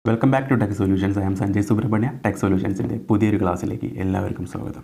Welcome back to tech solutions I am Sanjay Subrahmanya tech സൊല്യൂഷൻസിൻ്റെ പുതിയൊരു ക്ലാസ്സിലേക്ക് എല്ലാവർക്കും സ്വാഗതം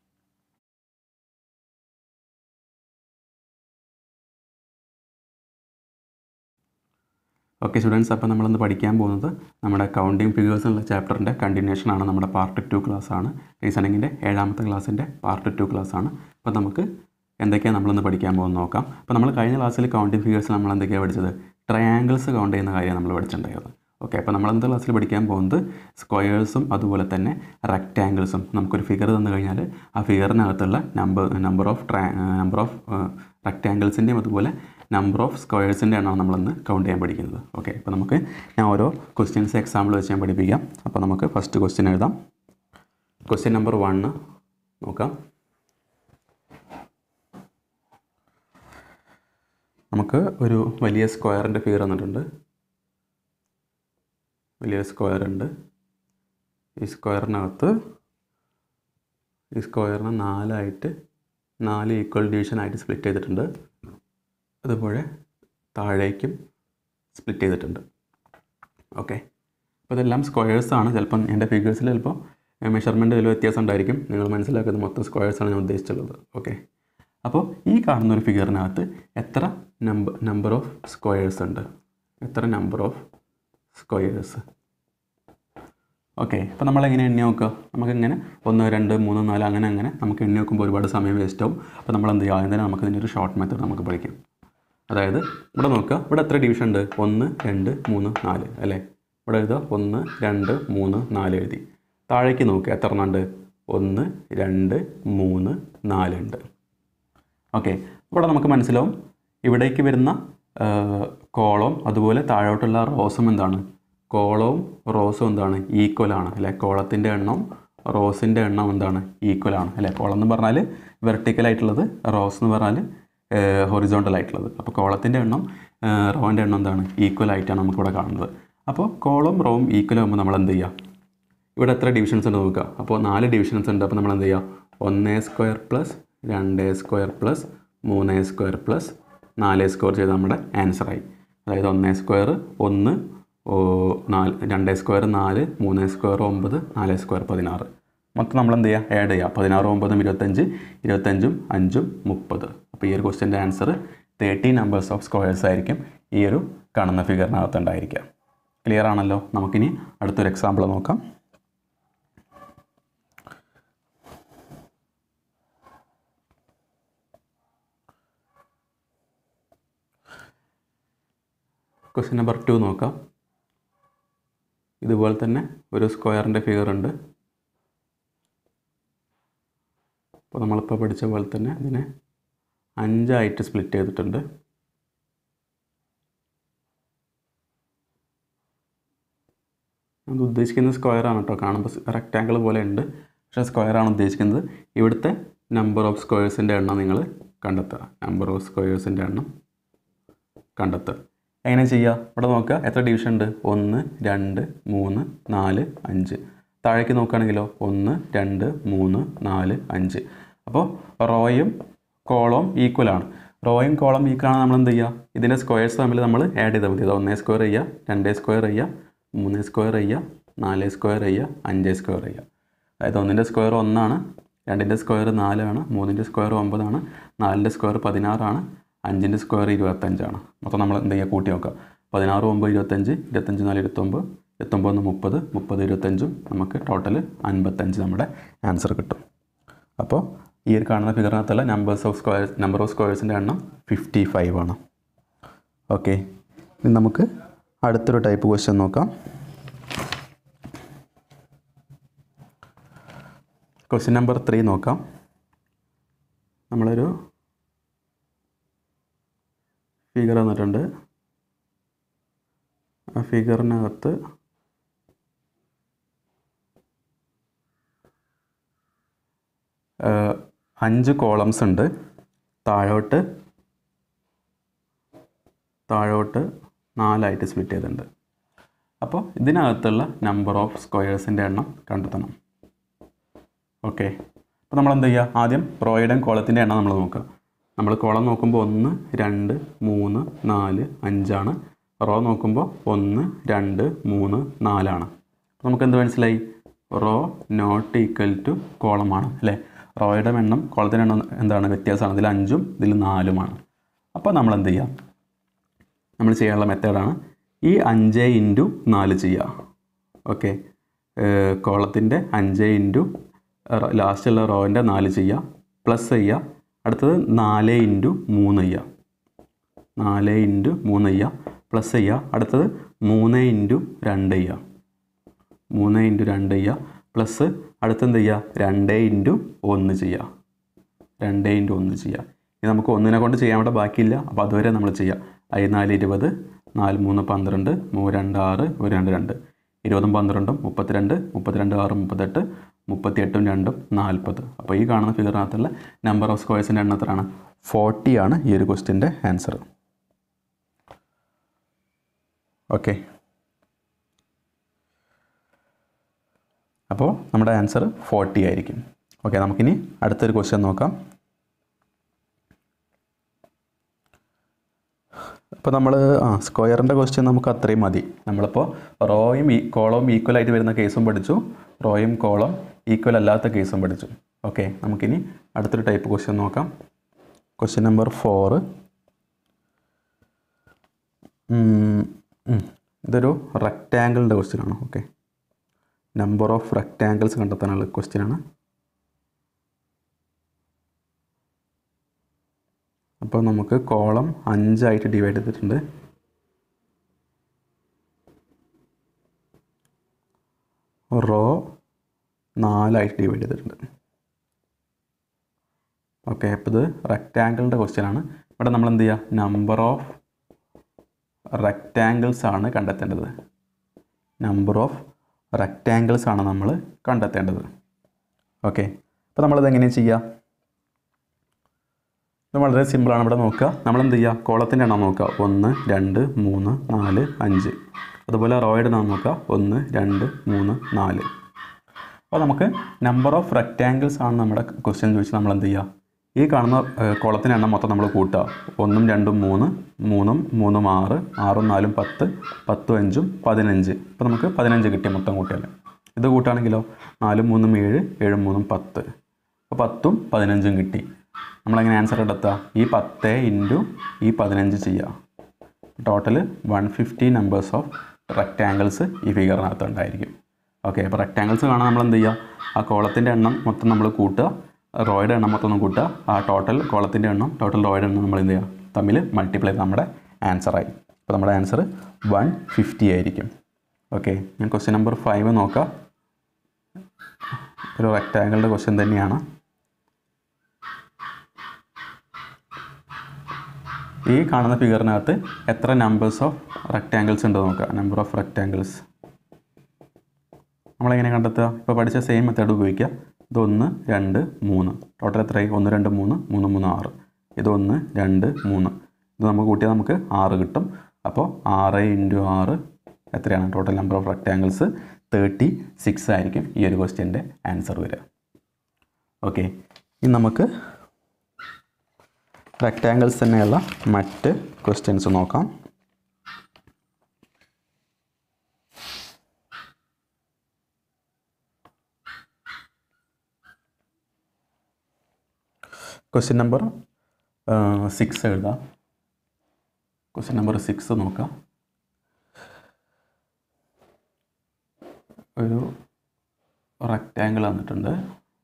ഓക്കെ സ്റ്റുഡൻസ് അപ്പോൾ നമ്മളിന്ന് പഠിക്കാൻ പോകുന്നത് നമ്മുടെ കൗണ്ടിങ് ഫിഗേഴ്സ് എന്നുള്ള ചാപ്റ്ററിൻ്റെ കണ്ടിന്യൂഷനാണ് നമ്മുടെ പാർട്ട് ടു ക്ലാസ്സാണ് റീസണിങ്ങിൻ്റെ ഏഴാമത്തെ ക്ലാസ്സിൻ്റെ പാർട്ട് ടു ക്ലാസ്സാണ് അപ്പോൾ നമുക്ക് എന്തൊക്കെയാണ് നമ്മളിന്ന് പഠിക്കാൻ പോകുന്നത് നോക്കാം അപ്പോൾ നമ്മൾ കഴിഞ്ഞ ക്ലാസ്സിൽ കൗണ്ടിങ് ഫിഗേഴ്സ് നമ്മൾ എന്തൊക്കെയാണ് പഠിച്ചത് ട്രയാങ്കിൾസ് കൗണ്ട് ചെയ്യുന്ന കാര്യം നമ്മൾ പഠിച്ചിട്ടുണ്ടായിരുന്നത് ഓക്കെ അപ്പോൾ നമ്മൾ ഇന്നത്തെ ക്ലാസ്സിൽ പഠിക്കാൻ പോകുന്നത് സ്ക്വയേഴ്സും അതുപോലെ തന്നെ റെക്റ്റാങ്കിൾസും നമുക്കൊരു ഫിഗർ തന്നു കഴിഞ്ഞാൽ ആ ഫിഗറിനകത്തുള്ള നമ്പർ നമ്പർ ഓഫ് ട്രാ നമ്പർ ഓഫ് റെക്റ്റാങ്കിൾസിൻ്റെയും അതുപോലെ നമ്പർ ഓഫ് സ്ക്വയേഴ്സിൻ്റെ എണ്ണമാണ് നമ്മളിന്ന് കൗണ്ട് ചെയ്യാൻ പഠിക്കുന്നത് ഓക്കെ അപ്പോൾ നമുക്ക് ഞാൻ ഓരോ ക്വസ്റ്റ്യൻസ് എക്സാമ്പിൾ വെച്ച് ഞാൻ പഠിപ്പിക്കാം അപ്പോൾ നമുക്ക് ഫസ്റ്റ് ക്വസ്റ്റ്യൻ എഴുതാം ക്വസ്റ്റ്യൻ നമ്പർ വണ്ണ് നോക്കാം നമുക്ക് ഒരു വലിയ സ്ക്വയറിൻ്റെ ഫിഗർ തന്നിട്ടുണ്ട് വലിയ സ്ക്വയർ ഉണ്ട് ഈ സ്ക്വയറിനകത്ത് ഈ സ്ക്വയറിനെ നാലായിട്ട് നാല് ഈക്വൽ ഡിവിഷനായിട്ട് സ്പ്ലിറ്റ് ചെയ്തിട്ടുണ്ട് അതുപോലെ താഴേക്കും സ്പ്ലിറ്റ് ചെയ്തിട്ടുണ്ട് ഓക്കെ അപ്പോൾ ഇതെല്ലാം സ്ക്വയേഴ്സാണ് ചിലപ്പം എൻ്റെ ഫിഗേഴ്സിൽ ചിലപ്പോൾ മെഷർമെൻറ്റ് ഇതിൽ വ്യത്യാസം ഉണ്ടായിരിക്കും നിങ്ങൾ മനസ്സിലാക്കുന്നത് മൊത്തം സ്ക്വയേഴ്സാണ് ഞാൻ ഉദ്ദേശിച്ചുള്ളത് ഓക്കെ അപ്പോൾ ഈ കാണുന്ന ഒരു ഫിഗറിനകത്ത് എത്ര നമ്പർ നമ്പർ ഓഫ് സ്ക്വയേഴ്സ് ഉണ്ട് എത്ര നമ്പർ ഓഫ് സ്ക്വയേഴ്സ് ഓക്കെ അപ്പോൾ നമ്മൾ എങ്ങനെ എണ്ണി നോക്കുക നമുക്കിങ്ങനെ ഒന്ന് രണ്ട് മൂന്ന് നാല് അങ്ങനെ അങ്ങനെ നമുക്ക് എണ്ണി നോക്കുമ്പോൾ ഒരുപാട് സമയം വേസ്റ്റ് ആവും അപ്പോൾ നമ്മൾ എന്ത് ചെയ്യുക ആദ്യം തന്നെ നമുക്ക് ഇതിൻ്റെ ഒരു ഷോർട്ട് മെത്തേഡ് നമുക്ക് പഠിക്കാം അതായത് ഇവിടെ നോക്കുക ഇവിടെ എത്ര ഡിവിഷൻ ഉണ്ട് ഒന്ന് രണ്ട് മൂന്ന് നാല് അല്ലേ ഇവിടെ എഴുതുക ഒന്ന് രണ്ട് മൂന്ന് നാല് എഴുതി താഴേക്ക് നോക്കുക എത്ര എണ്ണം ഉണ്ട് ഒന്ന് രണ്ട് മൂന്ന് നാലുണ്ട് ഓക്കെ ഇവിടെ നമുക്ക് മനസ്സിലാവും ഇവിടേക്ക് വരുന്ന കോളം അതുപോലെ താഴോട്ടുള്ള റോസും എന്താണ് കോളവും റോസും എന്താണ് ഈക്വൽ ആണ് അല്ലെ കോളത്തിൻ്റെ എണ്ണം റോസിൻ്റെ എണ്ണം എന്താണ് ഈക്വൽ ആണ് അല്ലെ കോളം എന്ന് പറഞ്ഞാൽ വെർട്ടിക്കൽ ആയിട്ടുള്ളത് റോസ് എന്ന് പറഞ്ഞാൽ ഹൊറിസോണ്ടൽ ആയിട്ടുള്ളത് അപ്പോൾ കോളത്തിൻ്റെ എണ്ണം റോൻ്റെ എണ്ണം എന്താണ് ഈക്വൽ ആയിട്ടാണ് നമുക്കിവിടെ കാണുന്നത് അപ്പോൾ കോളം റോവും ഈക്വൽ ആകുമ്പോൾ നമ്മൾ എന്ത് ചെയ്യുക ഇവിടെ എത്ര ഡിവിഷൻസ് ഉണ്ട് നോക്കുക അപ്പോൾ നാല് ഡിവിഷൻസ് ഉണ്ട് അപ്പോൾ നമ്മൾ എന്ത് ചെയ്യുക ഒന്ന് സ്ക്വയർ പ്ലസ് രണ്ട് സ്ക്വയർ പ്ലസ് മൂന്ന് സ്ക്വയർ പ്ലസ് നാല് സ്ക്വയർ ചെയ്ത് നമ്മുടെ ആൻസറായി അതായത് ഒന്ന് സ്ക്വയർ ഒന്ന് ഓ നാല് രണ്ട് സ്ക്വയർ നാല് മൂന്ന് സ്ക്വയർ ഒമ്പത് നാല് സ്ക്വയർ പതിനാറ് മൊത്തം നമ്മൾ എന്ത് ചെയ്യുക ആഡ് ചെയ്യുക പതിനാറ് ഒമ്പതും ഇരുപത്തഞ്ച് ഇരുപത്തഞ്ചും അഞ്ചും മുപ്പത് അപ്പോൾ ഈ ഒരു ക്വസ്റ്റ്യൻ്റെ answer thirty numbers of squares ആയിരിക്കും ഈ ഒരു കാണുന്ന ഫിഗറിനകത്ത് ഉണ്ടായിരിക്കുക ക്ലിയർ ആണല്ലോ നമുക്കിനി അടുത്തൊരു എക്സാമ്പിൾ നോക്കാം ക്വസ്റ്റ്യൻ നമ്പർ ടു നോക്കാം ഇതുപോലെ തന്നെ ഒരു സ്ക്വയറിൻ്റെ ഫിഗർ ഉണ്ട് അപ്പോൾ നമ്മളിപ്പോൾ പഠിച്ച പോലെ തന്നെ ഇതിനെ അഞ്ചായിട്ട് സ്പ്ലിറ്റ് ചെയ്തിട്ടുണ്ട് അത് ഉദ്ദേശിക്കുന്നത് സ്ക്വയറാണ് കേട്ടോ കാണുമ്പോൾ റെക്റ്റാങ്കിൾ പോലെ ഉണ്ട് പക്ഷേ സ്ക്വയറാണ് ഉദ്ദേശിക്കുന്നത് ഇവിടുത്തെ നമ്പർ ഓഫ് സ്ക്വയേഴ്സിൻ്റെ എണ്ണം നിങ്ങൾ കണ്ടെത്തുക നമ്പർ ഓഫ് സ്ക്വയേഴ്സിൻ്റെ എണ്ണം കണ്ടെത്തുക എങ്ങനെ ചെയ്യുക ഇവിടെ നോക്കുക എത്ര ഡിവിഷൻ ഉണ്ട് ഒന്ന് രണ്ട് മൂന്ന് നാല് അഞ്ച് താഴേക്ക് നോക്കുകയാണെങ്കിലോ ഒന്ന് രണ്ട് മൂന്ന് നാല് അഞ്ച് അപ്പോൾ റോയും കോളവും ഈക്വലാണ് റോയും കോളം ഈക്വലാണ് നമ്മൾ എന്ത് ചെയ്യുക ഇതിൻ്റെ സ്ക്വയേഴ്സ് തമ്മിൽ നമ്മൾ ആഡ് ചെയ്താൽ മതി അത് ഒന്നേ സ്ക്വയർ ചെയ്യുക രണ്ടേ സ്ക്വയർ ചെയ്യുക മൂന്ന് സ്ക്വയർ ചെയ്യുക നാല് സ്ക്വയർ ചെയ്യുക അഞ്ച് സ്ക്വയർ ചെയ്യുക അതായത് ഒന്നിൻ്റെ സ്ക്വയർ ഒന്നാണ് രണ്ടിൻ്റെ സ്ക്വയർ നാലാണ് മൂന്നിൻ്റെ സ്ക്വയർ ഒമ്പതാണ് നാലിൻ്റെ സ്ക്വയർ പതിനാറാണ് അഞ്ചിൻ്റെ സ്ക്വയർ ഇരുപത്തഞ്ചാണ് മൊത്തം നമ്മൾ എന്ത് ചെയ്യുക കൂട്ടി നോക്കുക പതിനാറ് ഒമ്പത് ഇരുപത്തഞ്ച് ഇരുപത്തഞ്ച് നാല് ഇരുപത്തൊമ്പത് ഇരുപത്തൊമ്പത് മുപ്പത് മുപ്പത് ഇരുപത്തഞ്ചും നമുക്ക് ടോട്ടൽ അൻപത്തഞ്ച് നമ്മുടെ ആൻസർ കിട്ടും അപ്പോൾ ഈ ഒരു കാണുന്ന ഫിഗറിനകത്തുള്ള numbers of squares number of സ്ക്വയേഴ്സിൻ്റെ എണ്ണം ഫിഫ്റ്റി ഫൈവ് ആണ് ഓക്കെ ഇനി നമുക്ക് അടുത്തൊരു ടൈപ്പ് ക്വസ്റ്റ്യൻ നോക്കാം ക്വസ്റ്റ്യൻ നമ്പർ ത്രീ നോക്കാം നമ്മളൊരു ഫിഗർ തന്നിട്ടുണ്ട് ആ ഫിഗറിനകത്ത് അഞ്ച് കോളംസ് ഉണ്ട് താഴോട്ട് താഴോട്ട് നാലായിട്ട് സ്പ്ലിറ്റ് ചെയ്തിട്ടുണ്ട് അപ്പോൾ ഇതിനകത്തുള്ള നമ്പർ ഓഫ് സ്ക്വയേഴ്സിൻ്റെ എണ്ണം കണ്ടെത്തണം ഓക്കെ അപ്പോൾ നമ്മൾ എന്ത് ചെയ്യുക ആദ്യം റോയുടെയും കോളത്തിൻ്റെ എണ്ണം നമ്മൾ നോക്കുക നമ്മൾ കോളം നോക്കുമ്പോൾ ഒന്ന് രണ്ട് മൂന്ന് നാല് അഞ്ചാണ് റോ നോക്കുമ്പോൾ ഒന്ന് രണ്ട് മൂന്ന് നാലാണ് അപ്പോൾ നമുക്ക് എന്ത് മനസ്സിലായി റോ നോട്ട് ഈക്വൽ ടു കോളമാണ് അല്ലേ റോയുടെ എണ്ണം കോളത്തിൻ്റെ എണ്ണം എന്താണ് വ്യത്യാസമാണ് ഇതിൽ അഞ്ചും ഇതിൽ നാലുമാണ് അപ്പോൾ നമ്മൾ എന്ത് ചെയ്യുക നമ്മൾ ചെയ്യാനുള്ള മെത്തേഡാണ് ഈ അഞ്ച് ഇൻറ്റു നാല് ചെയ്യുക ഓക്കെ കോളത്തിൻ്റെ അഞ്ച് ഇൻറ്റു ലാസ്റ്റുള്ള റോവിൻ്റെ നാല് ചെയ്യുക പ്ലസ് ചെയ്യുക അടുത്തത് നാല് ഇൻറ്റു മൂന്ന് ചെയ്യുക നാല് ഇൻറ്റു മൂന്ന് ചെയ്യുക പ്ലസ് ചെയ്യുക അടുത്തത് മൂന്ന് ഇൻറ്റു രണ്ട് ചെയ്യുക മൂന്ന് ഇൻറ്റു രണ്ട് ചെയ്യുക പ്ലസ് അടുത്തെന്ത് ചെയ്യുക രണ്ട് ഇൻറ്റു ഒന്ന് ചെയ്യുക രണ്ട് ഇൻറ്റു ഒന്ന് ചെയ്യുക ഇത് നമുക്ക് ഒന്നിനെ കൊണ്ട് ചെയ്യാൻ വേണ്ട ബാക്കിയില്ല അപ്പോൾ അതുവരെ നമ്മൾ ചെയ്യുക ഐ നാല് ഇരുപത് നാല് മൂന്ന് പന്ത്രണ്ട് മൂ രണ്ട് ആറ് ഒരു രണ്ട് രണ്ട് ഇരുപതും പന്ത്രണ്ടും മുപ്പത്തിരണ്ട് മുപ്പത്തിരണ്ട് ആറ് മുപ്പത്തെട്ട് മുപ്പത്തിയെട്ടും രണ്ടും നാൽപ്പത് അപ്പോൾ ഈ കാണുന്ന ഫിഗറിനകത്തുള്ള നമ്പർ ഓഫ് സ്ക്വയർസിൻ്റെ എണ്ണം എത്രയാണ് ഫോർട്ടി ആണ് ഈ ഒരു ക്വസ്റ്റിൻ്റെ ആൻസർ ഓക്കെ അപ്പോൾ നമ്മുടെ ആൻസർ ഫോർട്ടി ആയിരിക്കും ഓക്കെ നമുക്കിനി അടുത്തൊരു ക്വസ്റ്റ്യൻ നോക്കാം അപ്പോൾ നമ്മൾ ആ സ്ക്വയറിൻ്റെ ക്വസ്റ്റ്യൻ നമുക്ക് അത്രയും മതി നമ്മളിപ്പോൾ റോയും ഈ കോളവും ഈക്വൽ ആയിട്ട് വരുന്ന കേസും പഠിച്ചു റോയും കോളം ഈക്വൽ അല്ലാത്ത കേസും പഠിച്ചു ഓക്കെ നമുക്കിനി അടുത്തൊരു ടൈപ്പ് ക്വസ്റ്റ്യൻ നോക്കാം ക്വസ്റ്റ്യൻ നമ്പർ ഫോറ് ഇതൊരു റെക്റ്റാങ്കിളിൻ്റെ ക്വസ്റ്റ്യൻ ആണ് ഓക്കെ നമ്പർ ഓഫ് റെക്റ്റാങ്കിൾസ് കണ്ടെത്താനുള്ള ക്വസ്റ്റ്യൻ ആണ് അപ്പോൾ നമുക്ക് കോളം അഞ്ചായിട്ട് ഡിവൈഡ് ചെയ്തിട്ടുണ്ട് റോ നാലായിട്ട് ഡിവൈഡ് ചെയ്തിട്ടുണ്ട് ഓക്കെ അപ്പോൾ ഇത് റെക്റ്റാങ്കിളിൻ്റെ ക്വസ്റ്റ്യൻ ആണ് ഇവിടെ നമ്മൾ എന്ത് ചെയ്യുക നമ്പർ ഓഫ് റെക്റ്റാങ്കിൾസ് ആണ് കണ്ടെത്തേണ്ടത് നമ്പർ ഓഫ് റെക്റ്റാങ്കിൾസ് ആണ് നമ്മൾ കണ്ടെത്തേണ്ടത് ഓക്കെ അപ്പോൾ നമ്മളിത് എങ്ങനെയാണ് ചെയ്യുക ഇത് വളരെ സിമ്പിളാണ് ഇവിടെ നോക്കുക നമ്മൾ എന്ത് ചെയ്യുക കോളത്തിൻ്റെ എണ്ണം നോക്കുക ഒന്ന് രണ്ട് മൂന്ന് നാല് അഞ്ച് അതുപോലെ റോയുടെ എണ്ണം നോക്കുക ഒന്ന് രണ്ട് മൂന്ന് നാല് അപ്പോൾ നമുക്ക് നമ്പർ ഓഫ് റെക്റ്റാങ്കിൾസ് ആണ് നമ്മുടെ ക്വസ്റ്റ്യൻ ചോദിച്ചാൽ നമ്മൾ എന്ത് ചെയ്യുക ഈ കാണുന്ന കോളത്തിൻ്റെ എണ്ണം മൊത്തം നമ്മൾ കൂട്ടുക ഒന്നും രണ്ടും മൂന്ന് മൂന്നും മൂന്നും ആറ് ആറും നാലും പത്ത് പത്തും അഞ്ചും പതിനഞ്ച് ഇപ്പോൾ നമുക്ക് പതിനഞ്ച് കിട്ടി മൊത്തം കൂട്ടിയാൽ ഇത് കൂട്ടുകയാണെങ്കിലോ നാലും മൂന്നും ഏഴ് ഏഴും മൂന്നും പത്ത് അപ്പോൾ പത്തും പതിനഞ്ചും കിട്ടി നമ്മളെങ്ങനെ ആൻസർ കണ്ടെത്തുക ഈ പത്ത് ഇൻറ്റു ഈ പതിനഞ്ച് ചെയ്യുക total one fifty numbers of rectangles ഈ ഫിഗറിനകത്ത് ഉണ്ടായിരിക്കും ഓക്കെ അപ്പോൾ റെക്റ്റാങ്കിൾസ് കാണാൻ നമ്മൾ എന്ത് ചെയ്യുക ആ കോളത്തിൻ്റെ എണ്ണം മൊത്തം നമ്മൾ കൂട്ടുക റോയുടെ എണ്ണം മൊത്തം ഒന്ന് കൂട്ടുക ആ ടോട്ടൽ കോളത്തിൻ്റെ എണ്ണം ടോട്ടൽ റോയുടെ എണ്ണം നമ്മൾ എന്ത് ചെയ്യുക തമ്മിൽ മൾട്ടിപ്ലൈ ചെയ്ത് നമ്മുടെ ആൻസറായി അപ്പോൾ നമ്മുടെ ആൻസർ വൺ ഫിഫ്റ്റി ആയിരിക്കും ഓക്കെ ഞാൻ ക്വസ്റ്റ്യൻ നമ്പർ ഫൈവ് നോക്കാം ഒരു റെക്റ്റാങ്കിളുടെ ക്വസ്റ്റ്യൻ തന്നെയാണ് ഈ കാണുന്ന ഫിഗറിനകത്ത് എത്ര നമ്പേഴ്സ് ഓഫ് റെക്റ്റാങ്കിൾസ് ഉണ്ട് നോക്കുക നമ്പർ ഓഫ് റെക്റ്റാങ്കിൾസ് നമ്മളെങ്ങനെ കണ്ടെത്തുക ഇപ്പോൾ പഠിച്ച സെയിം മെത്തേഡ് ഉപയോഗിക്കുക ഇതൊന്ന് രണ്ട് മൂന്ന് ടോട്ടൽ എത്രയായി ഒന്ന് രണ്ട് മൂന്ന് മൂന്ന് മൂന്ന് ആറ് ഇതൊന്ന് രണ്ട് മൂന്ന് ഇത് നമുക്ക് കൂട്ടിയാൽ നമുക്ക് ആറ് കിട്ടും അപ്പോൾ ആറ് ഇൻറ്റു ആറ് എത്രയാണ് total number of rectangles thirty six ആയിരിക്കും ഈ ഒരു ക്വസ്റ്റ്യൻ്റെ ആൻസർ വരിക ഓക്കെ ഇനി നമുക്ക് റെക്റ്റാങ്കിൾസ് തന്നെയുള്ള മറ്റ് ക്വസ്റ്റ്യൻസ് നോക്കാം ക്വസ്റ്റ്യൻ നമ്പർ സിക്സ് എഴുതാം ക്വസ്റ്റ്യൻ നമ്പർ സിക്സ് നോക്കാം ഒരു റെക്റ്റാങ്കിൾ തന്നിട്ടുണ്ട്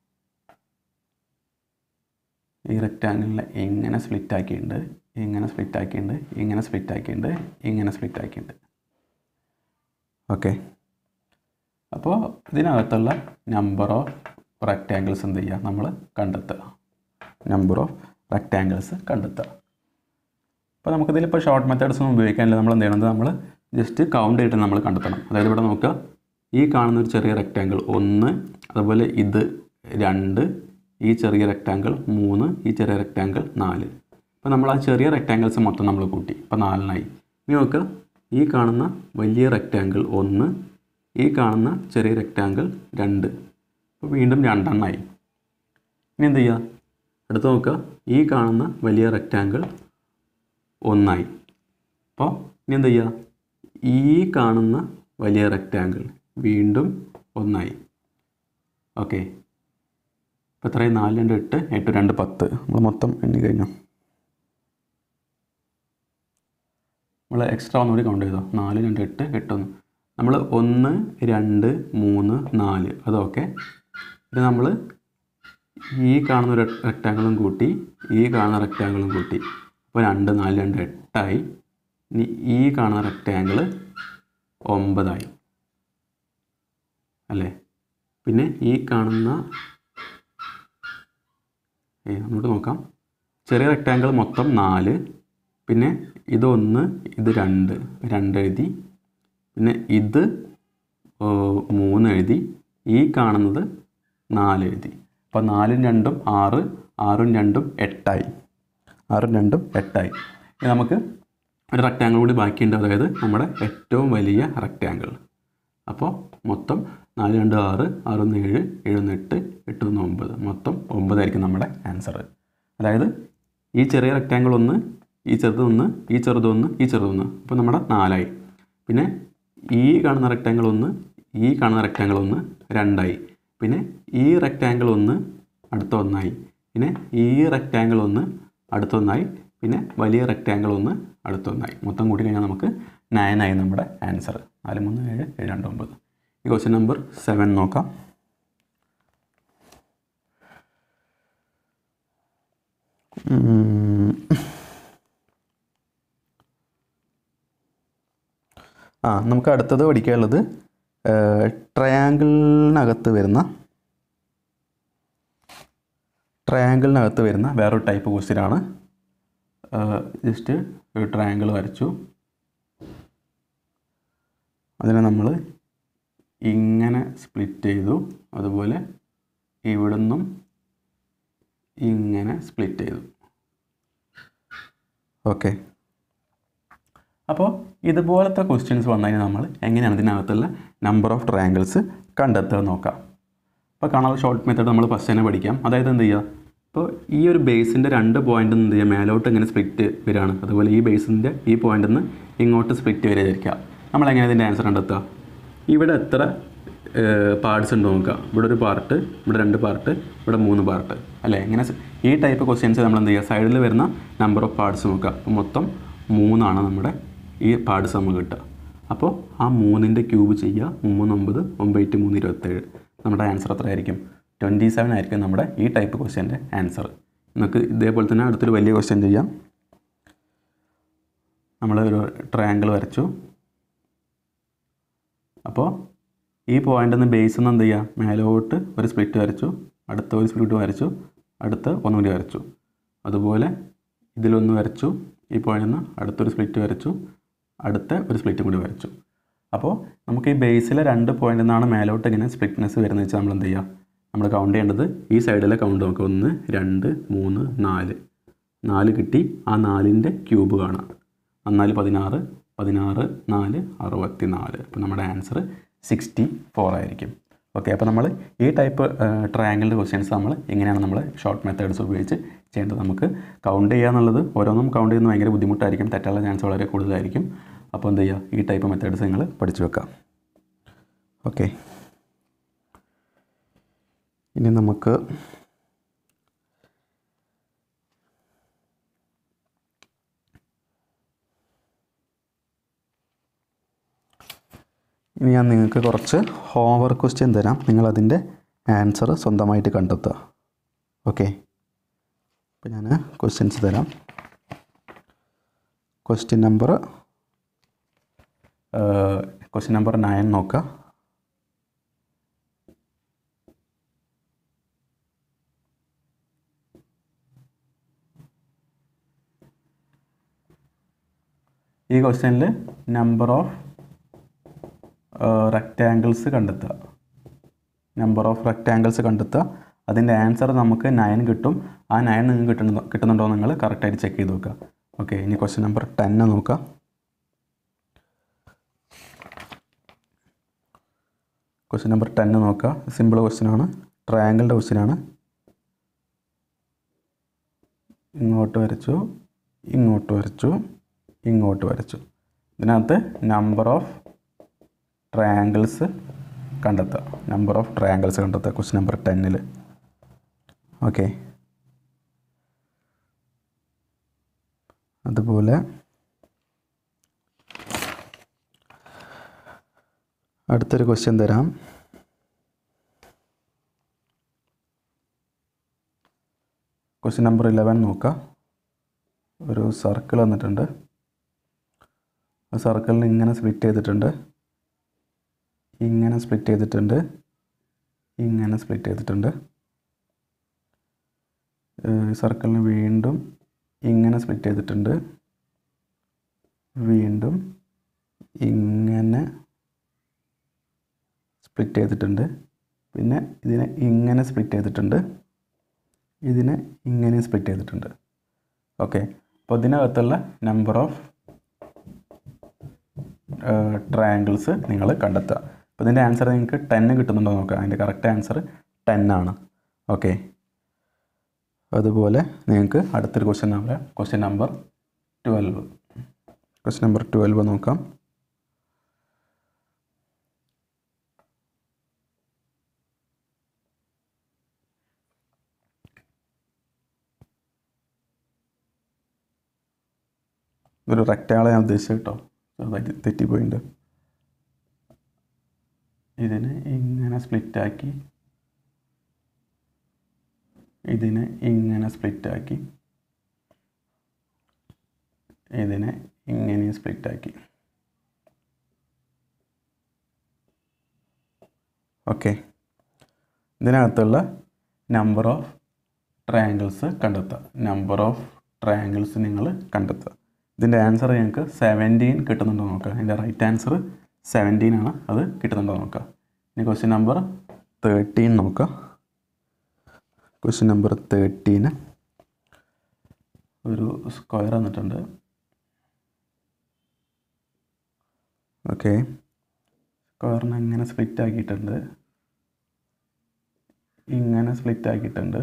ഈ റെക്റ്റാങ്കിളിനെ എങ്ങനെ സ്പ്ലിറ്റ് ആക്കിയിട്ടുണ്ട് ഇങ്ങനെ സ്പ്ലിറ്റ് ആക്കിയിട്ടുണ്ട് ഇങ്ങനെ സ്പ്ലിറ്റ് ആക്കിയിട്ടുണ്ട് ഇങ്ങനെ സ്പ്ലിറ്റ് ആക്കിയിട്ടുണ്ട് ഓക്കെ അപ്പോൾ ഇതിനകത്തുള്ള നമ്പർ ഓഫ് റെക്റ്റാങ്കിൾസ് എന്ത് ചെയ്യുക നമ്മൾ കണ്ടെത്തുക നമ്പർ ഓഫ് റെക്റ്റാങ്കിൾസ് കണ്ടെത്തുക അപ്പോൾ നമുക്കിതിലിപ്പോൾ ഷോർട്ട് മെത്തേഡ്സ് ഒന്നും ഉപയോഗിക്കാനില്ല നമ്മൾ എന്ത് ചെയ്യണത് നമ്മൾ ജസ്റ്റ് കൗണ്ട് ചെയ്തിട്ട് നമ്മൾ കണ്ടെത്തണം അതായത് ഇവിടെ നോക്കുക ഈ കാണുന്ന ഒരു ചെറിയ റെക്റ്റാങ്കിൾ ഒന്ന് അതുപോലെ ഇത് രണ്ട് ഈ ചെറിയ റെക്റ്റാങ്കിൾ മൂന്ന് ഈ ചെറിയ റെക്റ്റാങ്കിൾ നാല് അപ്പോൾ നമ്മൾ ആ ചെറിയ റെക്റ്റാങ്കിൾസ് മൊത്തം നമ്മൾ കൂട്ടി ഇപ്പോൾ നാലിനായി ഇനി നോക്കുക ഈ കാണുന്ന വലിയ റെക്റ്റാങ്കിൾ ഒന്ന് ഈ കാണുന്ന ചെറിയ റെക്റ്റാങ്കിൾ രണ്ട് അപ്പോൾ വീണ്ടും രണ്ടെണ്ണമായി ഇനി എന്ത് ചെയ്യുക അടുത്ത് നോക്കുക ഈ കാണുന്ന വലിയ റെക്റ്റാങ്കിൾ ഒന്നായി അപ്പോൾ ഇനി എന്ത് ചെയ്യുക ഈ കാണുന്ന വലിയ റെക്റ്റാങ്കിൾ വീണ്ടും ഒന്നായി ഓക്കെ ഇപ്പോൾ എത്രയും നാല് രണ്ട് എട്ട് എട്ട് രണ്ട് പത്ത് നമ്മൾ മൊത്തം എണ്ണി കഴിഞ്ഞു നമ്മൾ എക്സ്ട്രാ ഒന്നുകൂടി കൗണ്ട് ചെയ്തോ നാല് രണ്ട് എട്ട് എട്ട് ഒന്ന് നമ്മൾ ഒന്ന് രണ്ട് മൂന്ന് നാല് അതൊക്കെ ഇത് നമ്മൾ ഈ കാണുന്ന ഒരു റെക്റ്റാങ്കിളും കൂട്ടി ഈ കാണുന്ന റെക്റ്റാങ്കിളും കൂട്ടി അപ്പോൾ രണ്ട് നാല് രണ്ട് എട്ടായി ഇനി ഈ കാണുന്ന റെക്റ്റാങ്കിൾ ഒമ്പതായി അല്ലേ പിന്നെ ഈ കാണുന്ന ഏ അങ്ങോട്ട് നോക്കാം ചെറിയ റെക്റ്റാങ്കിൾ മൊത്തം നാല് പിന്നെ ഇതൊന്ന് ഇത് രണ്ട് രണ്ട് എഴുതി പിന്നെ ഇത് ഓ, മൂന്ന് എഴുതി ഈ കാണുന്നത് നാല് എഴുതി അപ്പോൾ നാലും രണ്ടും ആറ് ആറും രണ്ടും എട്ടായി ആറും രണ്ടും എട്ടായി ഇനി നമുക്ക് ഒരു റെക്റ്റാങ്കിൾ കൂടി ബാക്കിയുണ്ട് അതായത് നമ്മുടെ ഏറ്റവും വലിയ റെക്റ്റാങ്കിൾ അപ്പോൾ മൊത്തം നാല് രണ്ട് ആറ് ആറൊന്ന് ഏഴ് ഏഴൊന്ന് എട്ട് എട്ടൊന്ന് ഒമ്പത് മൊത്തം ഒമ്പതായിരിക്കും നമ്മുടെ ആൻസർ അതായത് ഈ ചെറിയ റെക്റ്റാങ്കിൾ ഒന്ന് ഈ ചെറുതൊന്ന് ഈ ചെറുതൊന്ന് ഈ ചെറുതൊന്ന് അപ്പോൾ നമ്മുടെ നാലായി പിന്നെ ഈ കാണുന്ന റെക്റ്റാങ്കിൾ ഒന്ന് ഈ കാണുന്ന റെക്റ്റാങ്കിൾ ഒന്ന് രണ്ടായി പിന്നെ ഈ റെക്റ്റാങ്കിൾ ഒന്ന് അടുത്ത ഒന്നായി പിന്നെ ഈ റെക്റ്റാങ്കിൾ ഒന്ന് അടുത്ത ഒന്നായി പിന്നെ വലിയ റെക്റ്റാങ്കിൾ ഒന്ന് അടുത്ത ഒന്നായി മൊത്തം കൂടി കഴിഞ്ഞാൽ നമുക്ക് നയനായി നമ്മുടെ ആൻസർ നാല് മൂന്ന് ഏഴ് ഏഴ് രണ്ട് ഒമ്പത് ഈ ക്വസ്റ്റ്യൻ നമ്പർ സെവൻ നോക്കാം ഉം. ആ നമുക്ക് അടുത്തത് പഠിക്കാനുള്ളത് ട്രയാങ്കിളിനകത്ത് വരുന്ന ട്രയാങ്കിളിനകത്ത് വരുന്ന വേറൊരു ടൈപ്പ് ക്വസ്റ്റ്യൻ ആണ് ജസ്റ്റ് ഒരു ട്രയാങ്കിൾ വരച്ചു അതിനെ നമ്മൾ ഇങ്ങനെ സ്പ്ലിറ്റ് ചെയ്തു അതുപോലെ ഇവിടുന്നും ഇങ്ങനെ സ്പ്ലിറ്റ് ചെയ്തു ഓക്കെ അപ്പോൾ ഇതുപോലത്തെ ക്വസ്റ്റ്യൻസ് വന്നു കഴിഞ്ഞാൽ നമ്മൾ എങ്ങനെയാണ് ഇതിനകത്തുള്ള നമ്പർ ഓഫ് ട്രയാങ്കിൾസ് കണ്ടെത്തുക എന്ന് നോക്കാം ഇപ്പോൾ കാണാനുള്ള ഷോർട്ട് മെത്തേഡ് നമ്മൾ ഫസ്റ്റ് തന്നെ പഠിക്കാം അതായത് എന്ത് ചെയ്യുക ഇപ്പോൾ ഈ ഒരു ബേസിൻ്റെ രണ്ട് പോയിന്റ് എന്ത് ചെയ്യുക മേലോട്ട് ഇങ്ങനെ സ്പ്ലിറ്റ് വരികയാണ് അതുപോലെ ഈ ബേസിൻ്റെ ഈ പോയിന്റിൽ നിന്ന് ഇങ്ങോട്ട് സ്പ്ലിറ്റ് വരിക വിചാരിക്കുക നമ്മൾ എങ്ങനെ ഇതിൻ്റെ ആൻസർ കണ്ടെത്തുക ഇവിടെ എത്ര പാർട്സ് ഉണ്ട് നോക്കുക ഇവിടെ ഒരു പാർട്ട് ഇവിടെ രണ്ട് പാർട്ട് ഇവിടെ മൂന്ന് പാർട്ട് അല്ലേ ഇങ്ങനെ സ് ഈ ടൈപ്പ് ക്വസ്റ്റ്യൻസ് നമ്മൾ എന്ത് ചെയ്യുക സൈഡിൽ വരുന്ന നമ്പർ ഓഫ് പാർട്സ് നോക്കുക അപ്പോൾ മൊത്തം മൂന്നാണ് നമ്മുടെ ഈ പാർട്സ് നമുക്ക് കിട്ടുക അപ്പോൾ ആ മൂന്നിൻ്റെ ക്യൂബ് ചെയ്യുക മൂന്ന് ഒമ്പത് ഒമ്പത് എട്ട് മൂന്ന് ഇരുപത്തേഴ് നമ്മുടെ ആൻസർ എത്രയായിരിക്കും ട്വൻറ്റി സെവൻ ആയിരിക്കും നമ്മുടെ ഈ ടൈപ്പ് ക്വസ്റ്റ്യൻ്റെ ആൻസർ നമുക്ക് ഇതേപോലെ തന്നെ അടുത്തൊരു വലിയ ക്വസ്റ്റ്യൻ ചെയ്യാം നമ്മൾ ഒരു ട്രയാങ്കിൾ വരച്ചു അപ്പോൾ ഈ പോയിന്റിൽ നിന്ന് ബേസിൽ നിന്ന് എന്ത് ചെയ്യുക മേലോട്ട് ഒരു സ്പ്ലിറ്റ് വരച്ചു അടുത്ത ഒരു സ്പ്ലിറ്റ് വരച്ചു അടുത്ത ഒന്നുകൂടി വരച്ചു അതുപോലെ ഇതിലൊന്ന് വരച്ചു ഈ പോയിന്റിൽ നിന്ന് അടുത്തൊരു സ്പ്ലിറ്റ് വരച്ചു അടുത്ത ഒരു സ്പ്ലിറ്റും കൂടി വരച്ചു അപ്പോൾ നമുക്ക് ഈ ബേസിലെ രണ്ട് പോയിന്റിൽ നിന്നാണ് മേലോട്ട് ഇങ്ങനെ സ്പ്ലിറ്റ്നെസ് വരുന്നത് വെച്ചാൽ നമ്മൾ എന്ത് ചെയ്യുക നമ്മൾ കൗണ്ട് ചെയ്യേണ്ടത് ഈ സൈഡിലെ കൗണ്ട് നോക്കുക ഒന്ന് രണ്ട് മൂന്ന് നാല് നാല് കിട്ടി ആ നാലിൻ്റെ ക്യൂബ് കാണാം നാല് പതിനാറ് പതിനാറ് നാല് അറുപത്തി നാല് അപ്പോൾ നമ്മുടെ ആൻസർ സിക്സ്റ്റി ഫോർ ആയിരിക്കും ഓക്കെ അപ്പോൾ നമ്മൾ ഈ ടൈപ്പ് ട്രയാങ്കിളിൻ്റെ ക്വസ്റ്റ്യൻസ് നമ്മൾ എങ്ങനെയാണ് നമ്മൾ ഷോർട്ട് മെത്തേഡ്സ് ഉപയോഗിച്ച് ചെയ്യേണ്ടത് നമുക്ക് കൗണ്ട് ചെയ്യുക എന്നുള്ളത് ഓരോന്നും കൗണ്ട് ചെയ്യുന്നത് ഭയങ്കര ബുദ്ധിമുട്ടായിരിക്കും തെറ്റാനുള്ള ചാൻസ് വളരെ കൂടുതലായിരിക്കും അപ്പോൾ എന്ത് ചെയ്യുക ഈ ടൈപ്പ് മെത്തേഡ്സ് നിങ്ങൾ പഠിച്ചു വെക്കാം ഓക്കെ ഇനി നമുക്ക് ഇനി ഞാൻ നിങ്ങൾക്ക് കുറച്ച് ഹോംവർക്ക് ക്വസ്റ്റ്യൻ തരാം നിങ്ങളതിൻ്റെ ആൻസർ സ്വന്തമായിട്ട് കണ്ടെത്തുക ഓക്കെ അപ്പോൾ ഞാൻ ക്വസ്റ്റ്യൻസ് തരാം question number question number nine നോക്കുക ഈ ക്വസ്റ്റ്യനിൽ നമ്പർ ഓഫ് റെക്റ്റാങ്കിൾസ് കണ്ടെത്തുക നമ്പർ ഓഫ് റെക്റ്റാങ്കിൾസ് കണ്ടെത്തുക അതിൻ്റെ ആൻസർ നമുക്ക് നയൻ കിട്ടും ആ നയൻ നിങ്ങൾക്ക് കിട്ടുന്നുണ്ടോ കിട്ടുന്നുണ്ടോ നിങ്ങൾ കറക്റ്റായിട്ട് ചെക്ക് ചെയ്ത് നോക്കുക ഓക്കെ ഇനി ക്വസ്റ്റ്യൻ നമ്പർ ടെന്ന് നോക്കുക ക്വസ്റ്റ്യൻ നമ്പർ ടെന്ന് നോക്കുക സിമ്പിൾ ക്വസ്റ്റ്യൻ ആണ് ട്രയാങ്കിളിൻ്റെ ക്വസ്റ്റ്യൻ ആണ് ഇങ്ങോട്ട് വരച്ചു ഇങ്ങോട്ട് വരച്ചു ഇങ്ങോട്ട് വരച്ചു ഇതിനകത്ത് നമ്പർ ഓഫ് ട്രയാങ്കിൾസ് കണ്ടെത്തുക നമ്പർ ഓഫ് ട്രയാങ്കിൾസ് കണ്ടെത്തുക ക്വസ്റ്റ്യൻ നമ്പർ ടെന്നിൽ ഓക്കെ അതുപോലെ അടുത്തൊരു ക്വസ്റ്റ്യൻ തരാം ക്വസ്റ്റ്യൻ നമ്പർ ഇലവൻ നോക്കാം ഒരു സർക്കിൾ വന്നിട്ടുണ്ട് ആ സർക്കിളിന് ഇങ്ങനെ സ്പ്ലിറ്റ് ചെയ്തിട്ടുണ്ട് ഇങ്ങനെ സ്പ്ലിറ്റ് ചെയ്തിട്ടുണ്ട് ഇങ്ങനെ സ്പ്ലിറ്റ് ചെയ്തിട്ടുണ്ട് സർക്കിളിന് വീണ്ടും ഇങ്ങനെ സ്പ്ലിറ്റ് ചെയ്തിട്ടുണ്ട് വീണ്ടും ഇങ്ങനെ സ്പ്ലിറ്റ് ചെയ്തിട്ടുണ്ട് പിന്നെ ഇതിനെ ഇങ്ങനെ സ്പ്ലിറ്റ് ചെയ്തിട്ടുണ്ട് ഇതിനെ ഇങ്ങനെ സ്പ്ലിറ്റ് ചെയ്തിട്ടുണ്ട് ഓക്കെ അപ്പോൾ ഇതിനകത്തുള്ള നമ്പർ ഓഫ് ട്രയാങ്കിൾസ് നിങ്ങൾ കണ്ടെത്തുക അപ്പോൾ ഇതിൻ്റെ ആൻസർ നിങ്ങൾക്ക് ടെന്ന് കിട്ടുന്നുണ്ടോ നോക്കുക അതിൻ്റെ കറക്റ്റ് ആൻസർ ടെൻ ആണ് ഓക്കെ അതുപോലെ നിങ്ങൾക്ക് അടുത്തൊരു question number question number twelve question number twelve നോക്കാം ഒരു റെക്റ്റാളെ ഞാൻ ഉദ്ദേശിച്ചത് കേട്ടോ ചെറുതായിട്ട് തെറ്റിപ്പോയിട്ടുണ്ട് ഇതിനെ ഇങ്ങനെ സ്പ്ലിറ്റാക്കി ഇതിനെ ഇങ്ങനെ സ്പ്ലിറ്റാക്കി ഇതിനെ ഇങ്ങനെ സ്പ്ലിറ്റാക്കി ഓക്കെ ഇതിനകത്തുള്ള നമ്പർ ഓഫ് ട്രയാങ്കിൾസ് കണ്ടെത്തുക നമ്പർ ഓഫ് ട്രയാങ്കിൾസ് നിങ്ങൾ കണ്ടെത്തുക ഇതിൻ്റെ ആൻസർ ഞങ്ങൾക്ക് സെവൻറ്റീൻ കിട്ടുന്നുണ്ടോ നോക്കുക ഇതിൻ്റെ റൈറ്റ് ആൻസർ സെവൻറ്റീൻ ആണ് അത് കിട്ടുന്നുണ്ടോ നോക്കുക ഇനി ക്വസ്റ്റ്യൻ നമ്പർ തേർട്ടീൻ നോക്കുക ക്വസ്റ്റ്യൻ നമ്പർ തേർട്ടീന് ഒരു സ്ക്വയർ വന്നിട്ടുണ്ട് ഓക്കെ സ്ക്വയറിനെ ഇങ്ങനെ സ്പ്ലിറ്റ് ആക്കിയിട്ടുണ്ട് ഇങ്ങനെ സ്പ്ലിറ്റ് ആക്കിയിട്ടുണ്ട്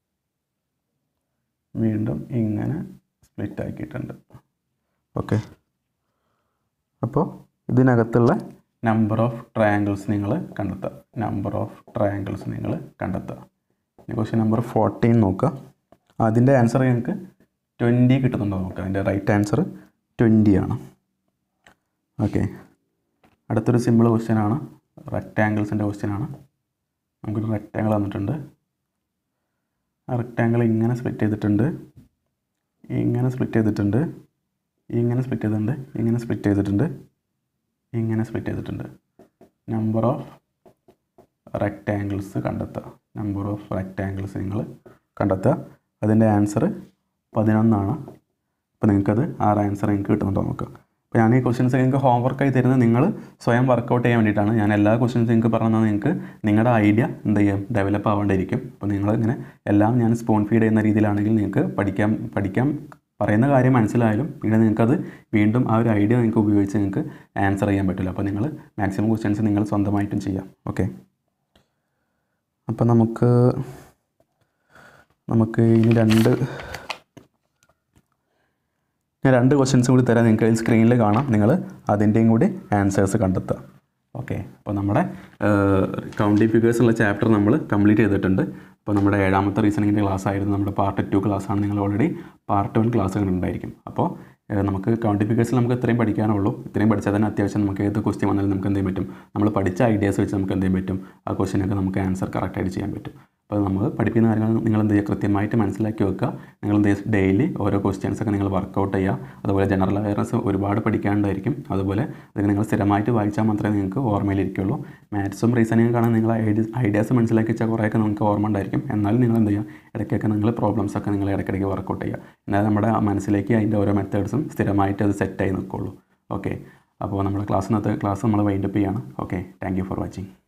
വീണ്ടും ഇങ്ങനെ സ്പ്ലിറ്റ് ആക്കിയിട്ടുണ്ട് ഓക്കെ അപ്പോൾ ഇതിനകത്തുള്ള നമ്പർ ഓഫ് ട്രയാങ്കിൾസ് നിങ്ങൾ കണ്ടെത്തുക നമ്പർ ഓഫ് ട്രയാങ്കിൾസ് നിങ്ങൾ കണ്ടെത്തുക ഇനി ക്വസ്റ്റ്യൻ നമ്പർ ഫോർട്ടീൻ നോക്കുക അതിൻ്റെ ആൻസർ ഞങ്ങൾക്ക് ട്വൻറ്റി കിട്ടുന്നുണ്ടോ നോക്കുക അതിൻ്റെ റൈറ്റ് ആൻസർ ട്വൻറ്റി ആണ് ഓക്കെ അടുത്തൊരു സിമ്പിൾ ക്വസ്റ്റ്യൻ ആണ് റെക്റ്റാങ്കിൾസിൻ്റെ ക്വസ്റ്റ്യൻ ആണ് നമുക്കൊരു റെക്റ്റാങ്കിൾ തന്നിട്ടുണ്ട് ആ റെക്റ്റാങ്കിൾ ഇങ്ങനെ സ്പ്ലിറ്റ് ചെയ്തിട്ടുണ്ട് ഇങ്ങനെ സ്പ്ലിറ്റ് ചെയ്തിട്ടുണ്ട് ഇങ്ങനെ സ്പ്ലിറ്റ് ചെയ്തിട്ടുണ്ട് ഇങ്ങനെ സ്പ്ലിറ്റ് ചെയ്തിട്ടുണ്ട് ഇങ്ങനെ സ്പ്ലിറ്റ് ചെയ്തിട്ടുണ്ട് നമ്പർ ഓഫ് റെക്റ്റാങ്കിൾസ് കണ്ടെത്തുക നമ്പർ ഓഫ് റെക്റ്റാങ്കിൾസ് നിങ്ങൾ കണ്ടെത്തുക അതിൻ്റെ ആൻസർ പതിനൊന്നാണ് അപ്പോൾ നിങ്ങൾക്കത് ആറ് ആൻസർ നിങ്ങൾക്ക് കിട്ടുന്നുണ്ടോ നോക്കുക അപ്പോൾ ഞാൻ ഈ ക്വസ്റ്റ്യൻസ് നിങ്ങൾക്ക് ഹോംവർക്കായി തരുന്നത് നിങ്ങൾ സ്വയം വർക്കൗട്ട് ചെയ്യാൻ വേണ്ടിയിട്ടാണ് ഞാൻ എല്ലാ ക്വസ്റ്റ്യൻസ് നിങ്ങൾക്ക് പറഞ്ഞാൽ നിങ്ങൾക്ക് നിങ്ങളുടെ ഐഡിയ എന്ത് ചെയ്യും ഡെവലപ്പ് ആവേണ്ടിയിരിക്കും അപ്പോൾ നിങ്ങൾ ഇങ്ങനെ എല്ലാം ഞാൻ സ്പൂൺ ഫീഡ് ചെയ്യുന്ന രീതിയിലാണെങ്കിൽ നിങ്ങൾക്ക് പഠിക്കാൻ പഠിക്കാൻ പറയുന്ന കാര്യം മനസ്സിലായാലും പിന്നെ നിങ്ങൾക്കത് വീണ്ടും ആ ഒരു ഐഡിയ നിങ്ങൾക്ക് ഉപയോഗിച്ച് നിങ്ങൾക്ക് ആൻസർ ചെയ്യാൻ പറ്റില്ല അപ്പോൾ നിങ്ങൾ മാക്സിമം ക്വസ്റ്റ്യൻസ് നിങ്ങൾ സ്വന്തമായിട്ടും ചെയ്യാം ഓക്കെ അപ്പോൾ നമുക്ക് നമുക്ക് ഇനി രണ്ട് ഞാൻ രണ്ട് ക്വസ്റ്റ്യൻസ് കൂടി തരാം നിങ്ങൾക്ക് സ്ക്രീനിൽ കാണാം നിങ്ങൾ അതിൻ്റെയും കൂടി ആൻസേഴ്സ് കണ്ടെത്തുക ഓക്കെ അപ്പോൾ നമ്മുടെ കൗണ്ടിങ് ഫിഗേഴ്സ് ഉള്ള ചാപ്റ്റർ നമ്മൾ കംപ്ലീറ്റ് ചെയ്തിട്ടുണ്ട് അപ്പോൾ നമ്മുടെ ഏഴാമത്തെ റീസണിങ്ങിൻ്റെ ക്ലാസ് ആയിരുന്നു നമ്മുടെ പാർട്ട് ടു ക്ലാസ് ആണ് നിങ്ങൾ ഓൾറെഡി പാർട്ട് വൺ ക്ലാസ്സുകൾ ഉണ്ടായിരിക്കും അപ്പോൾ ഏഹ്, നമുക്ക് കൗണ്ടിങ് ഫിഗേഴ്സിൽ നമുക്ക് ഇത്രയും പഠിക്കാനുള്ളൂ ഇത്രയും പഠിച്ചാൽ തന്നെ അത്യാവശ്യം നമുക്ക് ഏത് ക്വസ്റ്റ്യൻ വന്നാലും നമുക്ക് എന്ത് ചെയ്യാൻ പറ്റും നമ്മൾ പഠിച്ച ഐഡിയാസ് വെച്ച് നമുക്ക് എന്ത് ചെയ്യാൻ പറ്റും ആ ക്വസ്റ്റ്യനൊക്കെ നമുക്ക് ആൻസർ കറക്റ്റായിട്ട് ചെയ്യാൻ പറ്റും അപ്പോൾ നമ്മൾ പഠിപ്പിക്കുന്ന കാര്യങ്ങൾ നിങ്ങൾ എന്ത് ചെയ്യുക കൃത്യമായിട്ട് മനസ്സിലാക്കി വെക്കുക നിങ്ങൾ എന്ത് ചെയ്യുക ഡെയിലി ഓരോ ക്വസ്റ്റ്യൻസ് ഒക്കെ നിങ്ങൾ വർക്കൗട്ട് ചെയ്യുക അതുപോലെ ജനറൽ അവയർനെസ് ഒരുപാട് പഠിക്കാനുണ്ടായിരിക്കും അതുപോലെ അത് നിങ്ങൾ സ്ഥിരമായിട്ട് വായിച്ചാൽ മാത്രമേ നിങ്ങൾക്ക് ഓർമ്മയിലിരിക്കുള്ളൂ മാത്സും റീസണിങ്ങും കാണാൻ നിങ്ങൾ ഐഡിയാസ് മനസ്സിലാക്കി വെച്ചാൽ കുറേയൊക്കെ നിങ്ങൾക്ക് ഓർമ്മ ഉണ്ടായിരിക്കും എന്നാലും നിങ്ങൾ എന്ത് ചെയ്യുക ഇടയ്ക്കൊക്കെ നിങ്ങൾ പ്രോബ്ലംസ് ഒക്കെ നിങ്ങൾ ഇടയ്ക്കിടയ്ക്ക് വർക്കൗട്ട് ചെയ്യുക എന്നാൽ നമ്മുടെ മനസ്സിലേക്ക് അതിൻ്റെ ഓരോ മെത്തേഡ്സും സ്ഥിരമായിട്ട് അത് സെറ്റായി നിൽക്കുള്ളൂ ഓക്കെ അപ്പോൾ നമ്മുടെ ക്ലാസ്സിനകത്ത് ക്ലാസ് നമ്മൾ വൈൻഡപ്പ് ചെയ്യാണ് okay thank you for watching